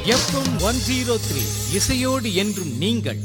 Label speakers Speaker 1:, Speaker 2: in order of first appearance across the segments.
Speaker 1: FM one zero three இசையோடு என்றும் நீங்கள்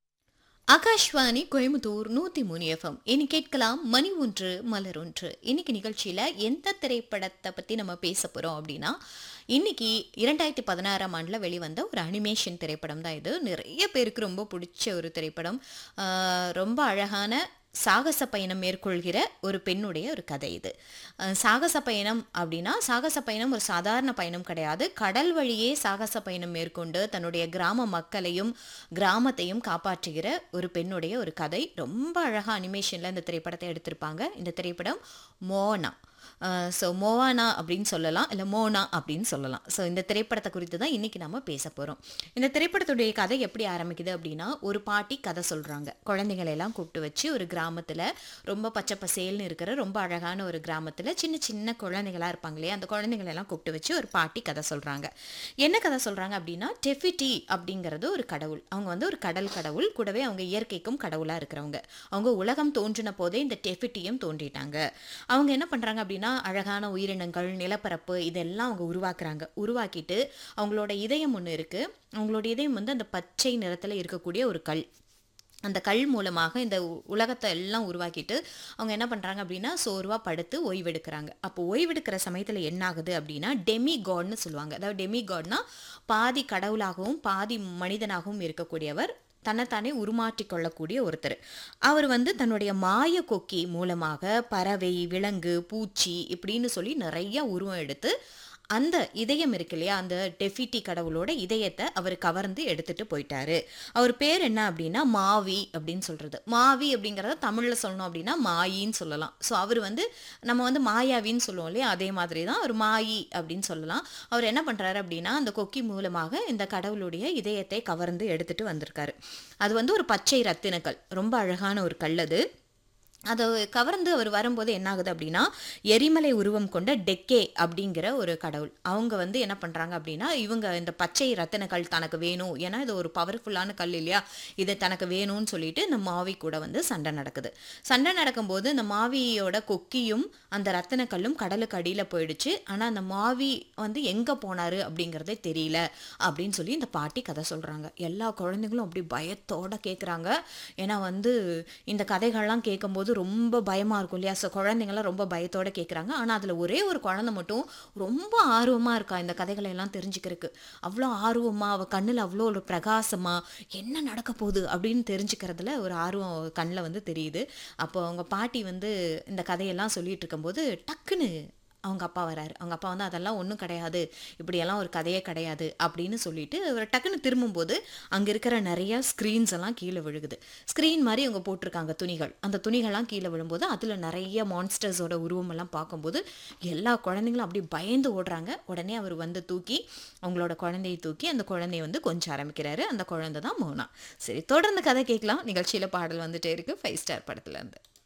Speaker 2: ஆகாஷ்வாணி கோயம்புத்தூர் நூத்தி மூணு எஃப்எம் இனி கேட்கலாம் மணி ஒன்று மலர் ஒன்று இன்னைக்கு நிகழ்ச்சியில எந்த திரைப்படத்தை பத்தி நம்ம பேச போறோம் அப்படின்னா இன்னைக்கு இரண்டாயிரத்தி பதினாறாம் ஆண்டுல வெளிவந்த ஒரு அனிமேஷன் திரைப்படம் தான் இது நிறைய பேருக்கு ரொம்ப பிடிச்ச ஒரு திரைப்படம் ஆஹ் ரொம்ப அழகான சாகச பயணம் மேற்கொள்கிற ஒரு பெண்ணுடைய ஒரு கதை இது அஹ் சாகச பயணம் அப்படின்னா சாகச பயணம் ஒரு சாதாரண பயணம் கிடையாது கடல் வழியே சாகச பயணம் மேற்கொண்டு தன்னுடைய கிராம மக்களையும் கிராமத்தையும் காப்பாற்றுகிற ஒரு பெண்ணுடைய ஒரு கதை ரொம்ப அழகா அனிமேஷன்ல இந்த திரைப்படத்தை எடுத்திருப்பாங்க இந்த திரைப்படம் மோனா ஸோ மோவானா அப்படின்னு சொல்லலாம் இல்லை மோனா அப்படின்னு சொல்லலாம் ஸோ இந்த திரைப்படத்தை குறித்து தான் இன்னைக்கு நம்ம பேச போகிறோம் இந்த திரைப்படத்துடைய கதை எப்படி ஆரம்பிக்குது அப்படின்னா ஒரு பாட்டி கதை சொல்கிறாங்க குழந்தைங்களை எல்லாம் கூப்பிட்டு வச்சு ஒரு கிராமத்தில் ரொம்ப பச்சை பசேல்னு இருக்கிற ரொம்ப அழகான ஒரு கிராமத்தில் சின்ன சின்ன குழந்தைங்களாக இருப்பாங்க இல்லையா அந்த குழந்தைங்களை எல்லாம் கூப்பிட்டு வச்சு ஒரு பாட்டி கதை சொல்கிறாங்க என்ன கதை சொல்கிறாங்க அப்படின்னா டெஃபிட்டி அப்படிங்கிறது ஒரு கடவுள் அவங்க வந்து ஒரு கடல் கடவுள் கூடவே அவங்க இயற்கைக்கும் கடவுளாக இருக்கிறவங்க அவங்க உலகம் தோன்றின போதே இந்த டெஃபிட்டியும் தோன்றிட்டாங்க அவங்க என்ன பண்ணுறாங்க அப்படின்னா அழகான உயிரினங்கள் நிலப்பரப்பு இதெல்லாம் அவங்க உருவாக்குறாங்க உருவாக்கிட்டு அவங்களோட இதயம் ஒன்று இருக்குது அவங்களோட இதயம் வந்து அந்த பச்சை நிறத்தில் இருக்கக்கூடிய ஒரு கல் அந்த கல் மூலமாக இந்த உ- உலகத்தை எல்லாம் உருவாக்கிட்டு அவங்க என்ன பண்ணுறாங்க அப்படின்னா சோர்வாக படுத்து ஓய்வெடுக்கிறாங்க அப்போ ஓய்வெடுக்கிற சமயத்தில் என்ன ஆகுது அப்படின்னா டெமி காட்னு சொல்லுவாங்க அதாவது டெமி காட்னா பாதி கடவுளாகவும் பாதி மனிதனாகவும் இருக்கக்கூடியவர் தன்னைத்தானே உருமாற்றி கொள்ளக்கூடிய ஒருத்தர் அவர் வந்து தன்னுடைய மாய கொக்கி மூலமாக பறவை விலங்கு பூச்சி இப்படின்னு சொல்லி நிறைய உருவம் எடுத்து அந்த இதயம் இருக்கு இல்லையா அந்த டெஃபிட்டி கடவுளோட இதயத்தை அவர் கவர்ந்து எடுத்துட்டு போயிட்டாரு அவர் பேர் என்ன அப்படின்னா மாவி அப்படின்னு சொல்றது மாவி அப்படிங்கிறத தமிழ்ல சொல்லணும் அப்படின்னா மாயின்னு சொல்லலாம் ஸோ அவர் வந்து நம்ம வந்து மாயாவின்னு சொல்லுவோம் இல்லையா அதே மாதிரி தான் அவர் மாயி அப்படின்னு சொல்லலாம் அவர் என்ன பண்றாரு அப்படின்னா அந்த கொக்கி மூலமாக இந்த கடவுளுடைய இதயத்தை கவர்ந்து எடுத்துட்டு வந்திருக்காரு அது வந்து ஒரு பச்சை ரத்தினக்கல் ரொம்ப அழகான ஒரு கல் அது அதை கவர்ந்து அவர் வரும்போது என்ன ஆகுது அப்படின்னா எரிமலை உருவம் கொண்ட டெக்கே அப்படிங்கிற ஒரு கடவுள் அவங்க வந்து என்ன பண்ணுறாங்க அப்படின்னா இவங்க இந்த பச்சை ரத்தின கல் தனக்கு வேணும் ஏன்னா இது ஒரு பவர்ஃபுல்லான கல் இல்லையா இது தனக்கு வேணும்னு சொல்லிட்டு இந்த மாவி கூட வந்து சண்டை நடக்குது சண்டை நடக்கும்போது இந்த மாவியோட கொக்கியும் அந்த ரத்தின கல்லும் கடலுக்கு அடியில் போயிடுச்சு ஆனால் அந்த மாவி வந்து எங்கே போனாரு அப்படிங்கிறதே தெரியல அப்படின்னு சொல்லி இந்த பாட்டி கதை சொல்கிறாங்க எல்லா குழந்தைங்களும் அப்படி பயத்தோட கேட்குறாங்க ஏன்னா வந்து இந்த கதைகள்லாம் கேட்கும்போது ரொம்ப பயமாக இருக்கும் இல்லையா ஸோ குழந்தைங்களாம் ரொம்ப பயத்தோட கேட்குறாங்க ஆனால் அதில் ஒரே ஒரு குழந்தை மட்டும் ரொம்ப ஆர்வமாக இருக்கா இந்த கதைகளை எல்லாம் தெரிஞ்சுக்கிறதுக்கு அவ்வளோ ஆர்வமாக அவள் கண்ணில் அவ்வளோ ஒரு பிரகாசமாக என்ன நடக்க போகுது அப்படின்னு தெரிஞ்சுக்கிறதுல ஒரு ஆர்வம் கண்ணில் வந்து தெரியுது அப்போ அவங்க பாட்டி வந்து இந்த கதையெல்லாம் சொல்லிட்டு இருக்கும்போது டக்குன்னு அவங்க அப்பா வராரு அவங்க அப்பா வந்து அதெல்லாம் ஒன்றும் கிடையாது இப்படியெல்லாம் ஒரு கதையே கிடையாது அப்படின்னு சொல்லிட்டு அவர் டக்குன்னு திரும்பும்போது அங்கே இருக்கிற நிறைய ஸ்க்ரீன்ஸ் எல்லாம் கீழே விழுகுது ஸ்க்ரீன் மாதிரி அவங்க போட்டிருக்காங்க துணிகள் அந்த துணிகள்லாம் கீழே விழும்போது அதில் நிறைய மான்ஸ்டர்ஸோட உருவமெல்லாம் பார்க்கும்போது எல்லா குழந்தைங்களும் அப்படி பயந்து ஓடுறாங்க உடனே அவர் வந்து தூக்கி அவங்களோட குழந்தையை தூக்கி அந்த குழந்தைய வந்து கொஞ்சம் ஆரம்பிக்கிறாரு அந்த குழந்தை தான் மோனா சரி தொடர்ந்து கதை கேட்கலாம் நிகழ்ச்சியில் பாடல் வந்துட்டே இருக்கு ஃபைவ் ஸ்டார் படத்துல இருந்து